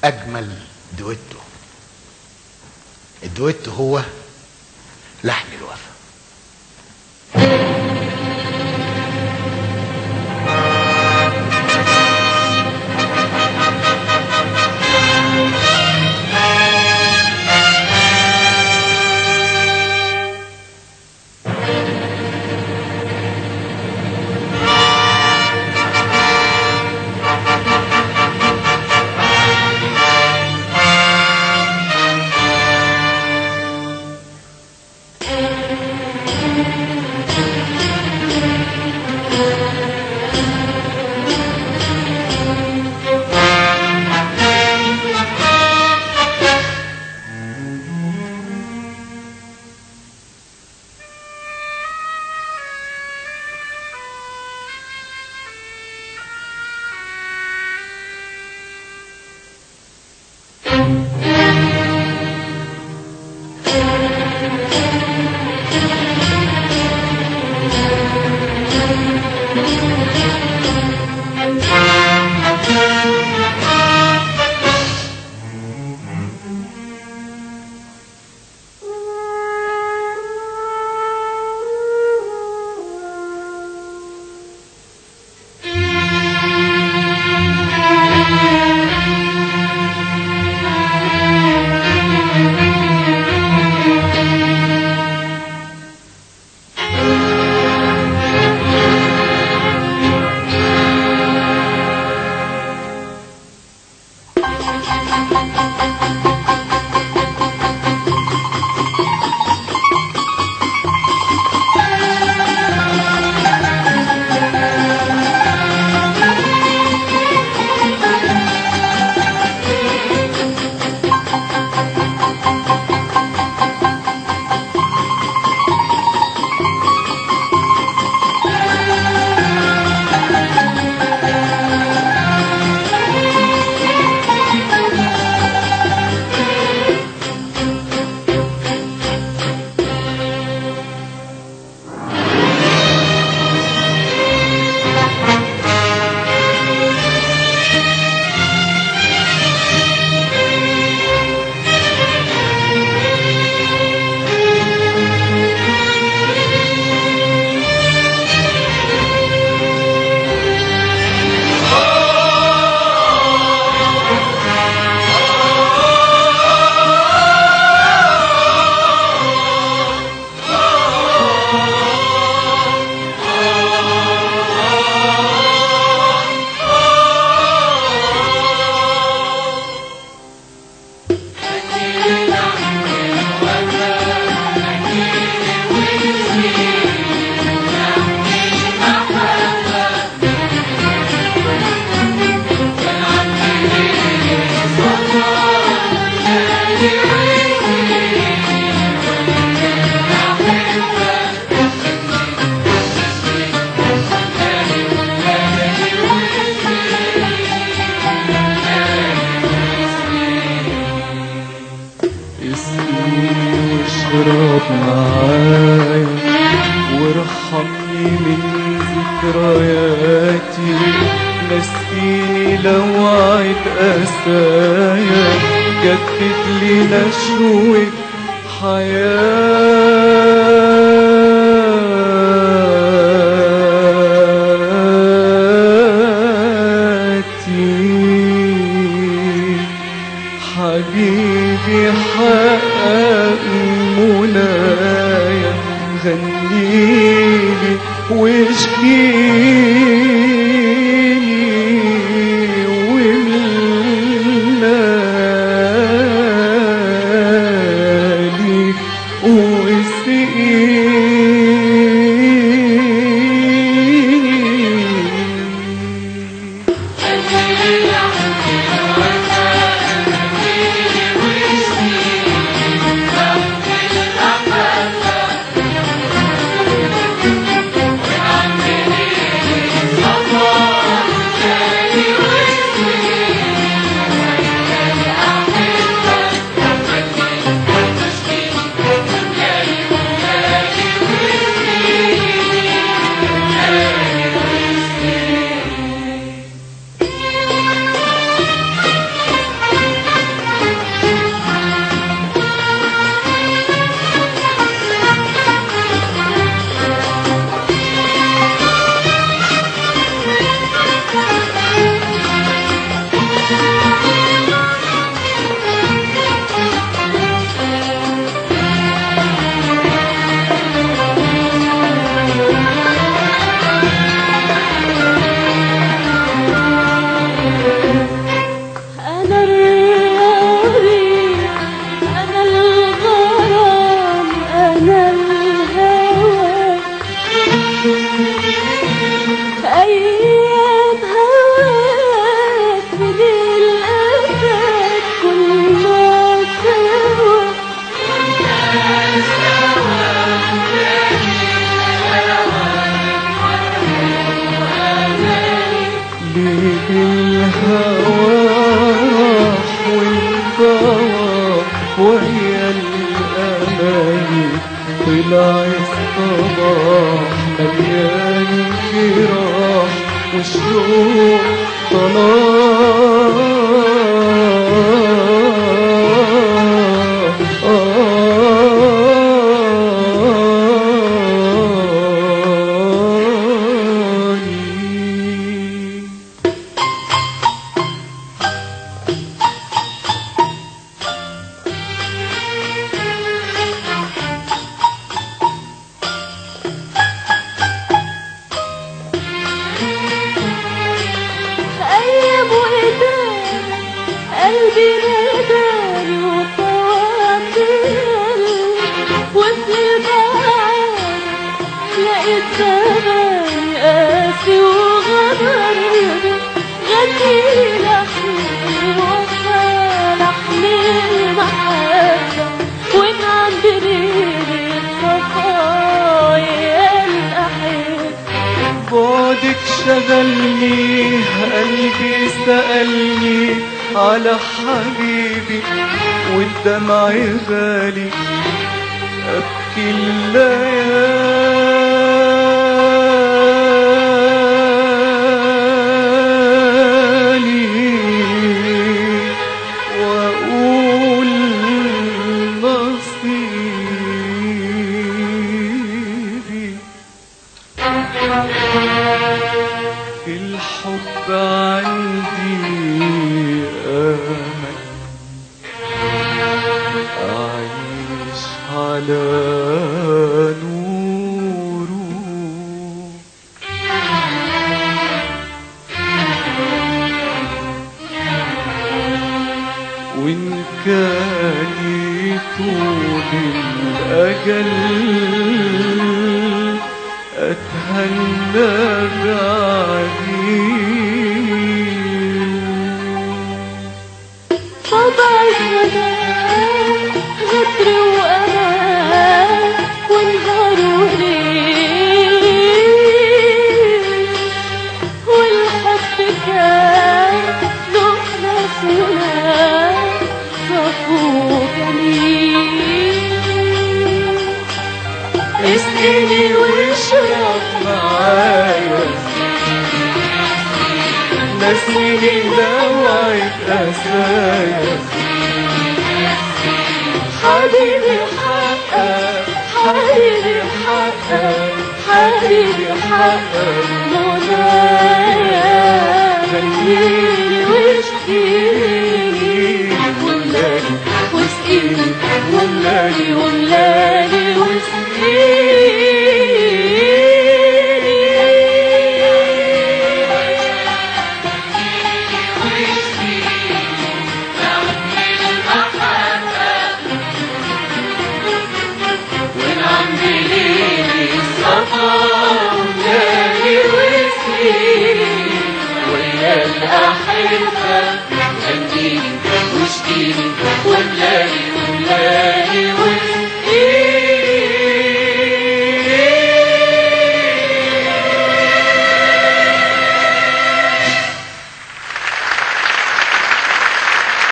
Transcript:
اجمل دويتو الدويتو هو لحن الوفا اشرب معايا وارحمني من ذكرياتي نسيني لوعة أسايا جدد لي نشوة حياتي حبيبي حقق منايا غنيلي واشكيني وملالي واسقيني Thank الصباح ويا الأماني طلع الصباح مليان جراح والشوق طلاني أيام وإداري قلبي ناداني وطوعتل وفي البعاد لقيت زماني قاسي وغدرني غني لحني وفى لحني المحبة وإن عند ليلي الصفايا الأحب بعدك شغلني قلبي سألني على حبيبي والدمع غالي أبكي الليالي وأقول نصيبي الحب عندي أمل أعيش على نوره وإن كان طول الأجل أتهنى بعديه طبع الزمان غدر وأمان ونهار وليل والحب كان له ناس وناس صفو جميل اسقني واشرب معايا نسيني لوعة أسايا حبيبي حقك حبيبي حقك حبيبي حقك منايا غنيلي واشكيلي